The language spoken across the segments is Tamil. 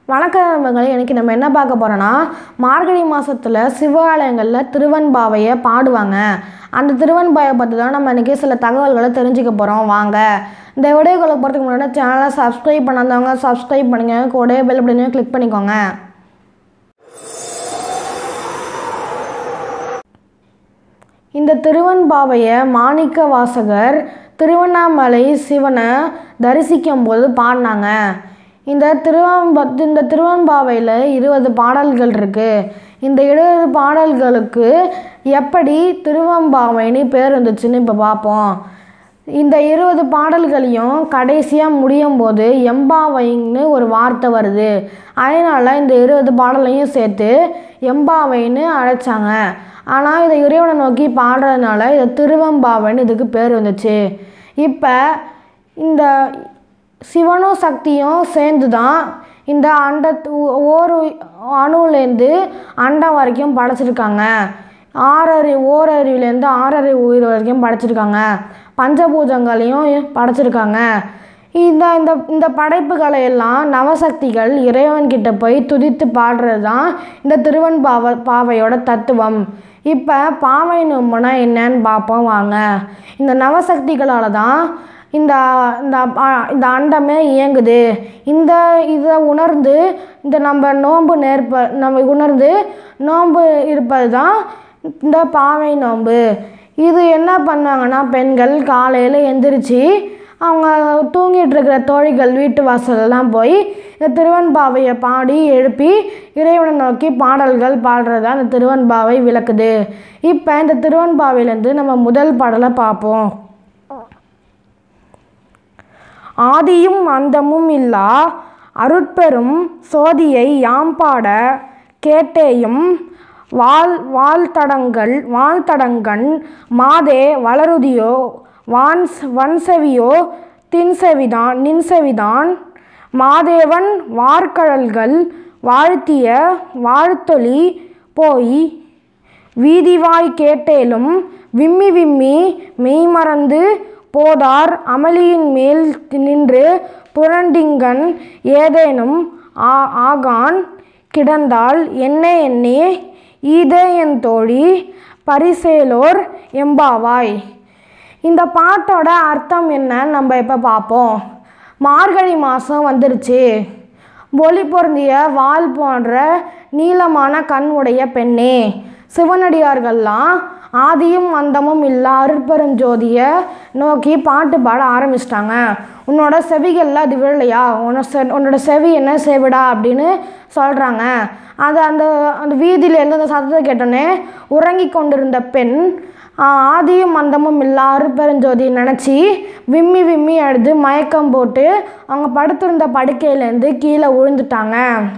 வணக்கம் நண்பர்களே இன்னைக்கு நம்ம என்ன பார்க்க போகிறோன்னா மார்கழி மாதத்தில் சிவாலயங்களில் திருவன்பாவையை பாடுவாங்க அந்த திருவன்பாவை பற்றி தான் நம்ம இன்றைக்கி சில தகவல்களை தெரிஞ்சுக்க போகிறோம் வாங்க இந்த வீடியோக்குள்ள போகிறதுக்கு முன்னாடி சேனலை சப்ஸ்கிரைப் பண்ணாதவங்க சப்ஸ்கிரைப் பண்ணுங்க கூட பெல் அப்படின்னு கிளிக் பண்ணிக்கோங்க இந்த திருவன்பாவையை மாணிக்க வாசகர் திருவண்ணாமலை சிவனை தரிசிக்கும் போது பாடினாங்க இந்த திருவன்ப இந்த திருவன்பாவையில் இருபது பாடல்கள் இருக்குது இந்த இருபது பாடல்களுக்கு எப்படி திருவம்பாவைன்னு பேர் வந்துச்சுன்னு இப்போ பார்ப்போம் இந்த இருபது பாடல்களையும் கடைசியாக முடியும் போது எம்பாவைன்னு ஒரு வார்த்தை வருது அதனால் இந்த இருபது பாடலையும் சேர்த்து எம்பாவைன்னு அழைச்சாங்க ஆனால் இதை இறைவனை நோக்கி பாடுறதுனால இதை திருவம்பாவைன்னு இதுக்கு பேர் வந்துச்சு இப்போ இந்த சிவனும் சக்தியும் சேர்ந்து தான் இந்த அண்ட ஒரு அணுலேருந்து அண்டம் வரைக்கும் படைச்சிருக்காங்க ஆறறி ஓரறிவுலேருந்து ஆறறிவு உயிர் வரைக்கும் படைச்சிருக்காங்க பஞ்சபூதங்களையும் படைச்சிருக்காங்க இந்த இந்த இந்த படைப்புகளை எல்லாம் நவசக்திகள் இறைவன்கிட்ட போய் துதித்து பாடுறது தான் இந்த திருவன்பாவை பாவையோட தத்துவம் இப்போ பாவை நோம்புனா என்னன்னு பார்ப்போம் வாங்க இந்த நவசக்திகளால் தான் இந்த இந்த அ- இந்த அண்டமே இயங்குது இந்த இதை உணர்ந்து இந்த நம்ம நோன்பு நேர்ப்ப நம்ம உணர்ந்து நோன்பு இருப்பது தான் இந்த பாவை நோன்பு இது என்ன பண்ணுவாங்கன்னா பெண்கள் காலையில் எந்திரிச்சு அவங்க தூங்கிட்டு இருக்கிற தோழிகள் வீட்டு வாசலெல்லாம் போய் இந்த திருவன்பாவையை பாடி எழுப்பி இறைவனை நோக்கி பாடல்கள் பாடுறது தான் இந்த திருவன்பாவை விளக்குது இப்போ இந்த திருவன்பாவையிலேருந்து நம்ம முதல் பாடலை பார்ப்போம் ஆதியும் அந்தமும் இல்லா அருட்பெரும் சோதியை யாம் பாட கேட்டேயும் வாழ் வாழ்த்தடங்கள் வாழ்த்தடங்கண் மாதே வளருதியோ வான் வன்செவியோ தின்செவிதான் நின்செவிதான் மாதேவன் வார்கழல்கள் வாழ்த்திய வாழ்த்தொலி போய் வீதிவாய் கேட்டேலும் விம்மி விம்மி மெய்மறந்து போதார் அமளியின் மேல் நின்று புரண்டிங்கன் ஏதேனும் ஆ ஆகான் கிடந்தால் என்ன எண்ணே ஈதே என் தோழி பரிசேலோர் எம்பாவாய் இந்த பாட்டோட அர்த்தம் என்னன்னு நம்ம இப்போ பார்ப்போம் மார்கழி மாதம் வந்துருச்சு ஒளி பொருந்திய வால் போன்ற நீளமான கண் உடைய பெண்ணே சிவனடியார்கள்லாம் ஆதியும் அந்தமும் இல்லா அருட்பெருஞ்சோதியை நோக்கி பாட்டு பாட ஆரம்பிச்சிட்டாங்க உன்னோட செவிகளில் அது விழலையா உன்னோட செ உன்னோட செவி என்ன செவிடா அப்படின்னு சொல்கிறாங்க அது அந்த அந்த வீதியில் இருந்து அந்த சத்தத்தை கேட்டோன்னே உறங்கி கொண்டிருந்த பெண் ஆ, ஆதியும் அந்தமும் இல்லா அருட்பெருஞ்சோதி நினச்சி விம்மி விம்மி அழுது மயக்கம் போட்டு அவங்க படுத்திருந்த படுக்கையிலேருந்து கீழே விழுந்துட்டாங்க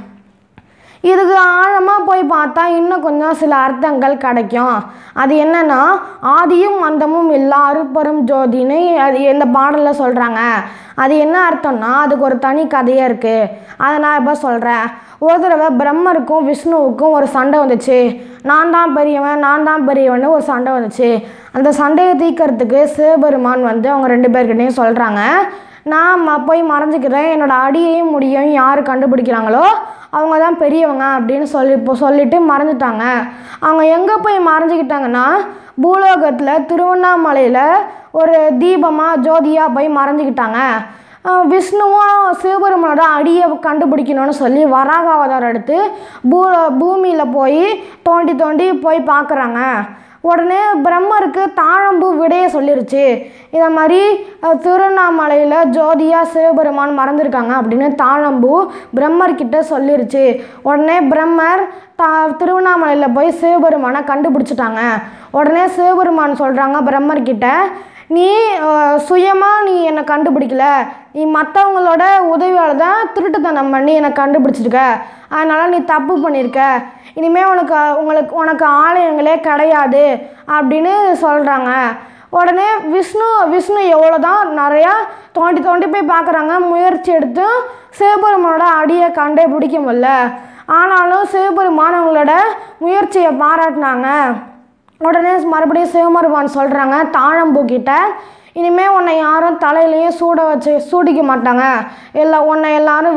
இதுக்கு ஆழமாக போய் பார்த்தா இன்னும் கொஞ்சம் சில அர்த்தங்கள் கிடைக்கும் அது என்னன்னா ஆதியும் அந்தமும் இல்லா அருப்பெரும் ஜோதின்னு அது இந்த பாடலில் சொல்கிறாங்க அது என்ன அர்த்தம்னா அதுக்கு ஒரு தனி கதையே இருக்குது அதை நான் இப்போ சொல்கிறேன் ஒரு தடவை பிரம்மருக்கும் விஷ்ணுவுக்கும் ஒரு சண்டை வந்துச்சு நான் தான் பெரியவன் நான் தான் பெரியவன்னு ஒரு சண்டை வந்துச்சு அந்த சண்டையை தீர்க்கறதுக்கு சிவபெருமான் வந்து அவங்க ரெண்டு பேர்கிட்டையும் சொல்கிறாங்க நான் ம- போய் மறைஞ்சிக்கிறேன் என்னோட அடியையும் முடியும் யார் கண்டுபிடிக்கிறாங்களோ அவங்க தான் பெரியவங்க அப்படின்னு சொல்லி இப்போ சொல்லிட்டு மறைஞ்சிட்டாங்க அவங்க எங்கே போய் மறைஞ்சிக்கிட்டாங்கன்னா பூலோகத்தில் திருவண்ணாமலையில் ஒரு தீபமாக ஜோதியாக போய் மறைஞ்சிக்கிட்டாங்க அஹ் விஷ்ணுவும் சிவபெருமானோட அடியை கண்டுபிடிக்கணும்னு சொல்லி வராக அவதாரம் எடுத்து பூ பூமியில் போய் தோண்டி தோண்டி போய் பார்க்குறாங்க உடனே பிரம்மருக்கு தாழம்பூ விடையை சொல்லிருச்சு இதை மாதிரி அஹ், திருவண்ணாமலையில் ஜோதியா சிவபெருமான் மறந்துருக்காங்க அப்படின்னு தாழம்பூ பிரம்மர்கிட்ட சொல்லிருச்சு உடனே பிரம்மர் தா திருவண்ணாமலையில் போய் சிவபெருமானை கண்டுபிடிச்சிட்டாங்க உடனே சிவபெருமான் சொல்கிறாங்க பிரம்மர்கிட்ட நீ சுயமாக நீ என்னை கண்டுபிடிக்கல நீ மற்றவங்களோட உதவியால் தான் திருட்டுத்தனம் பண்ணி என்னை கண்டுபிடிச்சிருக்க அதனால் நீ தப்பு பண்ணியிருக்க இனிமேல் உனக்கு உங்களுக்கு உனக்கு ஆலயங்களே கிடையாது அப்படின்னு சொல்கிறாங்க உடனே விஷ்ணு விஷ்ணு எவ்வளோ தான் நிறையா தோண்டி தோண்டி போய் பார்க்குறாங்க முயற்சி எடுத்து சிவபெருமானோட அடியை கண்டே பிடிக்க முடியல ஆனாலும் சிவபெருமான் அவங்களோட முயற்சியை பாராட்டினாங்க உடனே மறுபடியும் சிவபெருமான் சொல்கிறாங்க தாழம்பூ கிட்ட இனிமேல் உன்னை யாரும் தலையிலேயே சூட வச்சு சூடிக்க மாட்டாங்க இல்லை உன்னை எல்லாரும் வெறு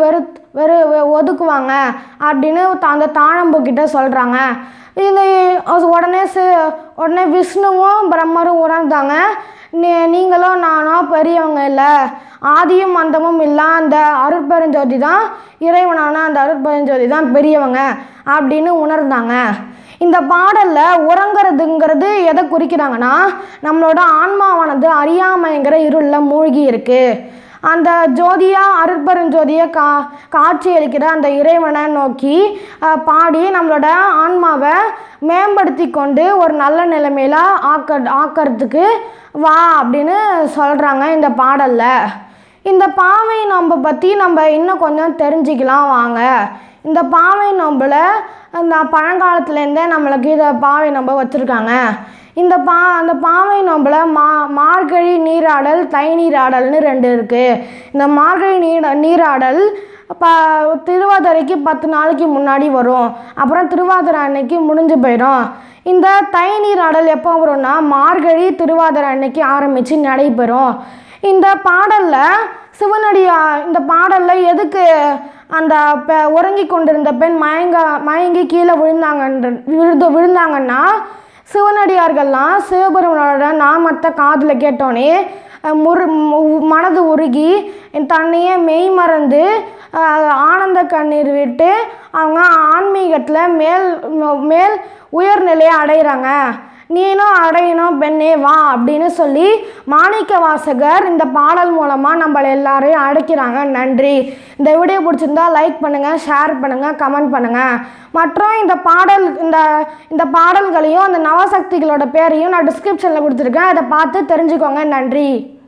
வெறு வெ- ஒதுக்குவாங்க அப்படின்னு த- அந்த தாழம்பு கிட்ட சொல்கிறாங்க இந்த அது உடனே சி உடனே விஷ்ணுவும் பிரம்மரும் உணர்ந்தாங்க நீ நீங்களும் நானும் பெரியவங்க இல்லை ஆதியும் அந்தமும் இல்லை அந்த அருட்பெருஞ்சோதி தான் இறைவனான அந்த அருட்பெருஞ்சோதி தான் பெரியவங்க அப்படின்னு உணர்ந்தாங்க இந்த பாடலில் உறங்குறதுங்கிறது எதை குறிக்கிறாங்கன்னா நம்மளோட ஆன்மாவானது அறியாமைங்கிற இருளில் மூழ்கி இருக்கு அந்த ஜோதியா அருட்பெருஞ்சோதியை கா காட்சி அளிக்கிற அந்த இறைவனை நோக்கி அஹ், பாடி நம்மளோட ஆன்மாவை மேம்படுத்தி கொண்டு ஒரு நல்ல நிலைமையில ஆக்க ஆக்கிறதுக்கு வா அப்படின்னு சொல்கிறாங்க இந்த பாடலில் இந்த பாவை நோன்பை பற்றி நம்ம இன்னும் கொஞ்சம் தெரிஞ்சுக்கலாம் வாங்க இந்த பாவை நோம்பில் இந்த பழங்காலத்துலேருந்தே நம்மளுக்கு இதை பாவை நோன்பை வச்சுருக்காங்க இந்த பா அந்த பாவை நோம்பில் மா மார்கழி நீராடல் தை நீராடல்னு ரெண்டு இருக்குது இந்த மார்கழி நீர நீராடல் ப திருவாதிரைக்கு பத்து நாளைக்கு முன்னாடி வரும் அப்புறம் திருவாதிரை அன்னைக்கு முடிஞ்சு போயிடும் இந்த தை நீராடல் எப்போ வரும்னா மார்கழி திருவாதிரை அன்னைக்கு ஆரம்பித்து நடைபெறும் இந்த பாடலில் சிவனடியா இந்த பாடலில் எதுக்கு அந்த பெ உறங்கி கொண்டிருந்த பெண் மயங்க மயங்கி கீழே விழுந்தாங்கன்ற விழுந்து விழுந்தாங்கன்னா சிவனடியார்கள்லாம் சிவபெருமானோட நாமத்தை காதில் கேட்டோன்னே அஹ், முரு மு- மனது உருகி தன்னையே மெய் மறந்து அஹ், ஆனந்த கண்ணீர் விட்டு அவங்க ஆன்மீகத்தில் மேல் மேல் உயர்நிலையை அடைகிறாங்க நீனும் அடையணும் பெண்ணே வா அப்படின்னு சொல்லி மாணிக்க வாசகர் இந்த பாடல் மூலமாக நம்மள எல்லாரையும் அழைக்கிறாங்க நன்றி இந்த வீடியோ பிடிச்சிருந்தா லைக் பண்ணுங்கள் ஷேர் பண்ணுங்கள் கமெண்ட் பண்ணுங்கள் மற்றும் இந்த பாடல் இந்த இந்த பாடல்களையும் அந்த நவசக்திகளோட பேரையும் நான் டிஸ்கிரிப்ஷனில் கொடுத்துருக்கேன் அதை பார்த்து தெரிஞ்சுக்கோங்க நன்றி